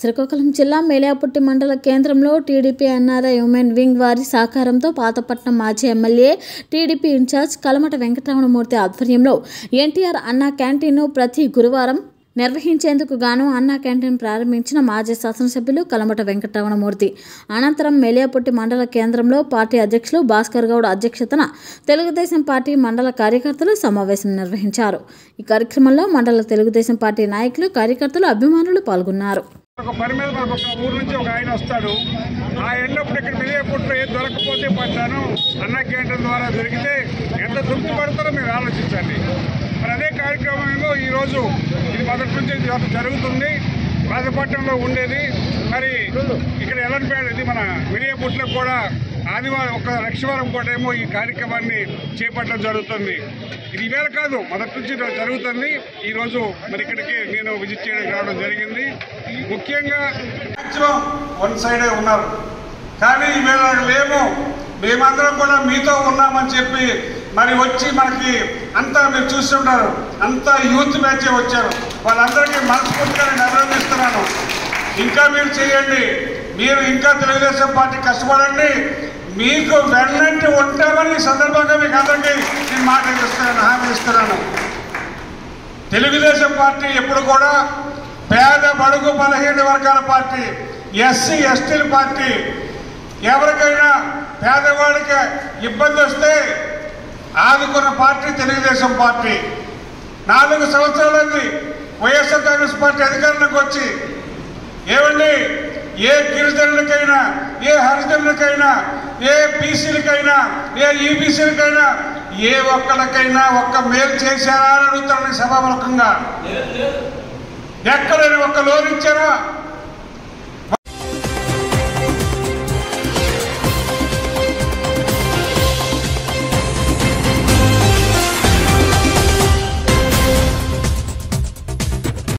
శ్రీకాకుళం జిల్లా మేలియాపుట్టి మండల కేంద్రంలో టీడీపీ ఎన్ఆర్ఐ ఉమెన్ వింగ్ వారి సహకారంతో పాతపట్నం మాజీ MLA TDP incharge Kalamata Venkataramanamurthy ఆధ్వర్యంలో ఎన్టీఆర్ అన్నా క్యాంటీన్ను ప్రతి గురువారం నిర్వహించేందుకు గాను అన్నా క్యాంటీన్ ప్రారంభించిన మాజీ శాసనసభ్యులు కలమట వెంకటరమణమూర్తి అనంతరం మేలియాపుట్టి మండల కేంద్రంలో పార్టీ అధ్యక్షులు భాస్కర్ గౌడ్ అధ్యక్షతన తెలుగుదేశం పార్టీ మండల కార్యకర్తలు సమావేశం నిర్వహించారు ఈ కార్యక్రమంలో మండల తెలుగుదేశం పార్టీ నాయకులు కార్యకర్తలు అభిమానులు పాల్గొన్నారు ఒక పని మీద మనకు ఒక ఊరు నుంచి ఒక ఆయన వస్తాడు ఆ ఎన్నప్పుడు ఇక్కడ మిలియపుట్లో ఏది దొరకకపోతే పట్టాను అన్న క్యాంటీన్ ద్వారా దొరికితే ఎంత తృప్తి పడతారో మీరు ఆలోచించండి మరి అదే కార్యక్రమంలో ఈరోజు ఇది మొదటి నుంచి ఇది ఒకటి జరుగుతుంది రాజపట్నంలో ఉండేది మరి ఇక్కడ ఎల్లనిపేట ఇది మన మిలియపుట్లో కూడా ఆదివారం ఒక లక్షవారం పూట ఏమో ఈ కార్యక్రమాన్ని చేపట్టడం జరుగుతుంది ఇది ఈవేళ కాదు మొదటి నుంచి ఇది జరుగుతుంది ఈరోజు మరి ఇక్కడికి నేను విజిట్ చేయడానికి రావడం జరిగింది ముఖ్యంగా మ్యాక్సిమం వన్ సైడే ఉన్నారు కానీ ఈవేళ లేము మేమందరం కూడా మీతో ఉన్నామని చెప్పి మరి వచ్చి మనకి అంతా మీరు చూస్తుంటారు అంతా యూత్ బ్యాచే వచ్చారు వాళ్ళందరికీ మనస్ఫూర్తిగా నేను అభినందిస్తున్నాను ఇంకా మీరు చేయండి మీరు ఇంకా తెలుగుదేశం పార్టీ కష్టపడండి మీకు వెన్నంటి ఉంటామని ఈ సందర్భంగా మీకు అందరికీ నేను మాట ఇస్తున్నాను హామీ ఇస్తున్నాను తెలుగుదేశం పార్టీ ఎప్పుడు కూడా పేద బడుగు బలహీన వర్గాల పార్టీ ఎస్సీ ఎస్టీల పార్టీ ఎవరికైనా పేదవాడికి ఇబ్బంది వస్తే ఆదుకున్న పార్టీ తెలుగుదేశం పార్టీ నాలుగు సంవత్సరాలైంది వైఎస్ఆర్ కాంగ్రెస్ పార్టీ అధికారంలోకి వచ్చి ఏమండి ఏ గిరిజనులకైనా ఏ హరిజనులకైనా ఏ బీసీలకైనా ఏ ఈబీసీలకైనా ఏ ఒక్కరికైనా ఒక్క మేలు చేశారా అని అడుగుతాను సభాముఖంగా ఎక్కడైనా ఒక్క లోన్ ఇచ్చారా